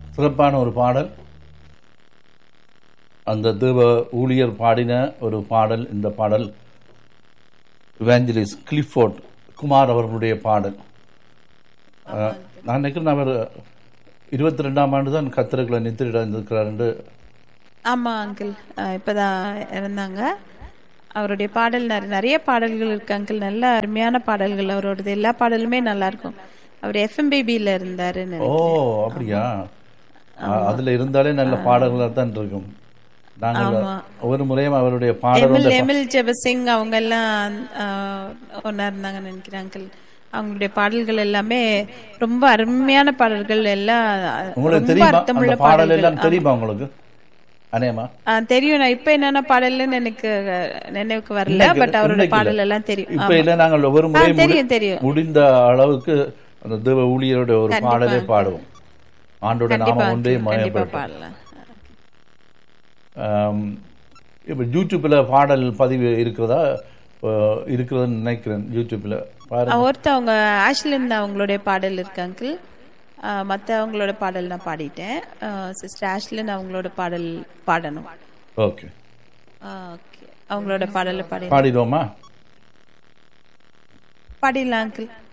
சிறப்பான ஒரு பாடல் அந்த தேவ ஊழியர் பாடின ஒரு பாடல் இந்த பாடல் இவாஞ்சலிஸ் கிளிஃபோர்ட் குமார் அவர்களுடைய பாடல் அஹ், நான் நினைக்கிறேன் அவர் இருபத்தி ரெண்டாம் ஆண்டு தான் கத்திரக்குள்ள நித்திரிடம் இருந்திருக்கிறார் என்று ஆமா அங்கிள் இப்பதான் இருந்தாங்க அவருடைய பாடல் நிறைய- நிறைய பாடல்கள் இருக்கு அங்கிள் நல்ல அருமையான பாடல்கள் அவரோடது எல்லா பாடலுமே நல்லா இருக்கும் அவர் எஃப்எம்பிபியில இருந்தாருன்னு ஓ அப்படியா அஹ், அதுல இருந்தாலே நல்ல பாடல்களாக தான் இருக்கும் நாங்கள் ஒரு முறையும் அவருடைய பாடல் எமில் வந்து எமில் ஜெபசிங் அவங்க எல்லாம் ஆஹ், ஒண்ணா இருந்தாங்கன்னு நினைக்கிறேன் அங்கிள் அவங்களுடைய பாடல்கள் எல்லாமே ரொம்ப அருமையான பாடல்கள் எல்லாம் உங்களுக்கு ரொம்ப தெரியுமா அர்த்தமுள்ள அந்த பாடல் பாடல்கள் எல்லாம் தெரியுமா உங்களுக்கு அனேமா ஆ, தெரியும் நான் இப்ப என்னென்ன பாடல்னு எனக்கு அஹ், நினைவுக்கு வரல இன்னைக்கு- பட் அவரோட இன்னைக்கு இல்ல. பாடல் எல்லாம் தெரியும் இப்ப இல்ல நாங்கள் ஒவ்வொரு முறை ஆ, தெரியும், தெரியும். முடிந்த அளவுக்கு அந்த தேவ ஊழியருடைய ஒரு பாடலை பாடுவோம் ஆண்டோட கண்டிப்பா நாமம் ஒன்றே uncle, கண்டிப்பா மயப்பட்டோம் பாடலாம் இப்போ யூடியூப்ல பாடல் பதிவு இருக்கிறதா அஹ், இருக்கிறதுன்னு நினைக்கிறேன் யூடியூப்ல பாருங்க ஆ, ஒருத்தவங்க ஆஷ்லின் அவங்களுடைய பாடல் இருக்கு அங்கிள் மற்றவங்களோட பாடல் நான் பாடிட்டேன் சிஸ்டர் ஆஷ்லின் அவங்களோட பாடல் பாடணும் ஓகே ஓகே அவங்களோட பாடலை பாடி பாடிடுவோமா பாடிடலாம் அங்கிள்